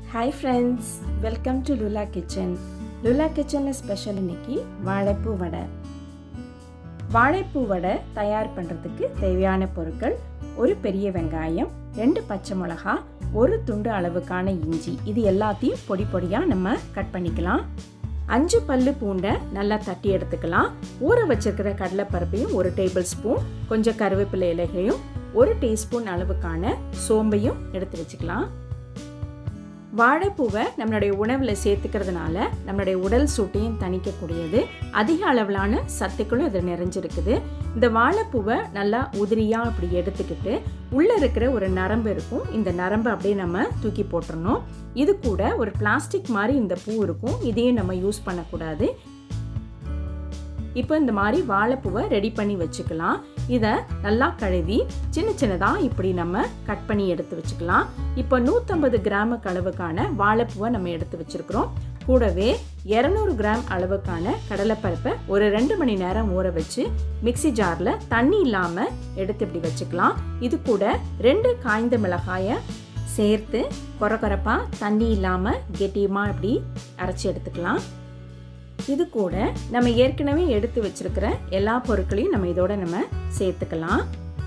hi friends welcome to Lula kitchen Lula கிச்சனில் special இன்னைக்கு வாழைப்பூ வடை வாழைப்பூ வடை தயார் பண்ணுறதுக்கு தேவையான பொருட்கள் ஒரு பெரிய வெங்காயம் ரெண்டு பச்சை மிளகா ஒரு துண்டு அளவுக்கான இஞ்சி இது எல்லாத்தையும் பொடி பொடியாக நம்ம கட் பண்ணிக்கலாம் அஞ்சு பல்லு பூண்டை நல்லா தட்டி எடுத்துக்கலாம் ஊற வச்சிருக்கிற கடலைப்பருப்பையும் ஒரு டேபிள் ஸ்பூன் கொஞ்சம் கருவேப்பிலை இலைகளையும் ஒரு டீஸ்பூன் அளவுக்கான சோம்பையும் எடுத்து வச்சுக்கலாம் வாழைப்பூவை நம்மளுடைய உணவில் சேர்த்துக்கிறதுனால நம்மளுடைய உடல் சூட்டையும் தணிக்கக்கூடியது அதிக அளவிலான சத்துக்களும் இதில் நிறைஞ்சிருக்குது இந்த வாழைப்பூவை நல்லா உதிரியாக அப்படி எடுத்துக்கிட்டு உள்ளே இருக்கிற ஒரு நரம்பு இருக்கும் இந்த நரம்பை அப்படியே நம்ம தூக்கி போட்டுறணும் இது கூட ஒரு பிளாஸ்டிக் மாதிரி இந்த பூ இருக்கும் இதையும் நம்ம யூஸ் பண்ணக்கூடாது இப்போ இந்த மாதிரி வாழைப்பூவை ரெடி பண்ணி வச்சுக்கலாம் இதை நல்லா கழுவி சின்ன சின்னதாக இப்படி நம்ம கட் பண்ணி எடுத்து வச்சுக்கலாம் இப்போ நூற்றம்பது கிராமுக்கு அளவுக்கான வாழைப்பூவை நம்ம எடுத்து வச்சுருக்கிறோம் கூடவே இரநூறு கிராம் அளவுக்கான கடலைப்பருப்பை ஒரு ரெண்டு மணி நேரம் ஊற வச்சு மிக்சி ஜாரில் தண்ணி இல்லாமல் எடுத்து இப்படி வச்சுக்கலாம் இது கூட ரெண்டு காய்ந்த மிளகாயை சேர்த்து கொரகொரப்பாக தண்ணி இல்லாமல் கெட்டியமாக இப்படி அரைச்சி எடுத்துக்கலாம் இது கூட நம்ம ஏற்கனவே எடுத்து வச்சிருக்கிற எல்லா பொருட்களையும் நம்ம இதோட நம்ம சேர்த்துக்கலாம்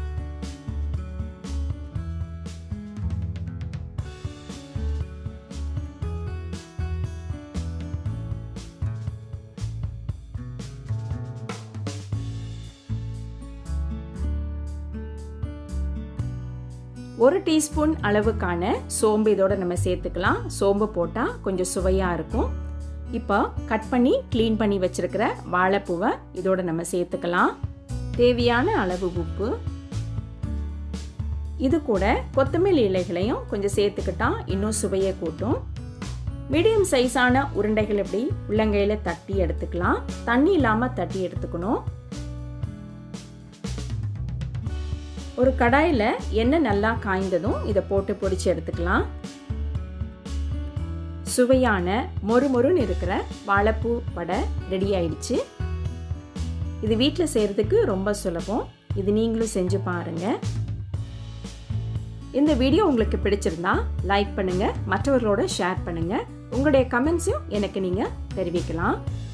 ஒரு டீஸ்பூன் அளவுக்கான சோம்பு இதோட நம்ம சேர்த்துக்கலாம் சோம்பு போட்டால் கொஞ்சம் சுவையாக இருக்கும் இப்போ கட் பண்ணி க்ளீன் பண்ணி வச்சுருக்கிற வாழைப்பூவை இதோட நம்ம சேர்த்துக்கலாம் தேவையான அளவு உப்பு இது கூட கொத்தமல்லி இலைகளையும் கொஞ்சம் சேர்த்துக்கிட்டா இன்னும் சுவையை கூட்டும் மீடியம் சைஸான உருண்டைகள் எப்படி உள்ளங்கையில் தட்டி எடுத்துக்கலாம் தண்ணி இல்லாமல் தட்டி எடுத்துக்கணும் ஒரு கடாயில் எண்ணெய் நல்லா காய்ந்ததும் இதை போட்டு பொடிச்சு எடுத்துக்கலாம் சுவையான மொறுமொறுன்னு இருக்கிற வாழைப்பூ வடை ரெடி ஆயிடுச்சு இது வீட்டில் செய்கிறதுக்கு ரொம்ப சுலபம் இது நீங்களும் செஞ்சு பாருங்கள் இந்த வீடியோ உங்களுக்கு பிடிச்சிருந்தா லைக் பண்ணுங்கள் மற்றவர்களோட ஷேர் பண்ணுங்கள் உங்களுடைய கமெண்ட்ஸையும் எனக்கு நீங்கள் தெரிவிக்கலாம்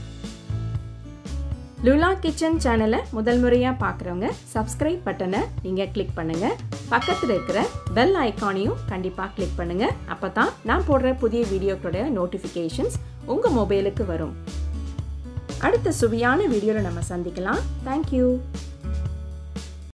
லுலா கிச்சன் சேனலை முதல் முறையாக பார்க்குறவங்க சப்ஸ்கிரைப் பட்டனை நீங்கள் கிளிக் பண்ணுங்கள் பக்கத்தில் இருக்கிற பெல் ஐக்கானையும் கண்டிப்பாக கிளிக் பண்ணுங்கள் அப்போ தான் நான் போடுற புதிய வீடியோக்களோட நோட்டிஃபிகேஷன்ஸ் உங்கள் மொபைலுக்கு வரும் அடுத்த சுவையான வீடியோவில் நம்ம சந்திக்கலாம் தேங்க்யூ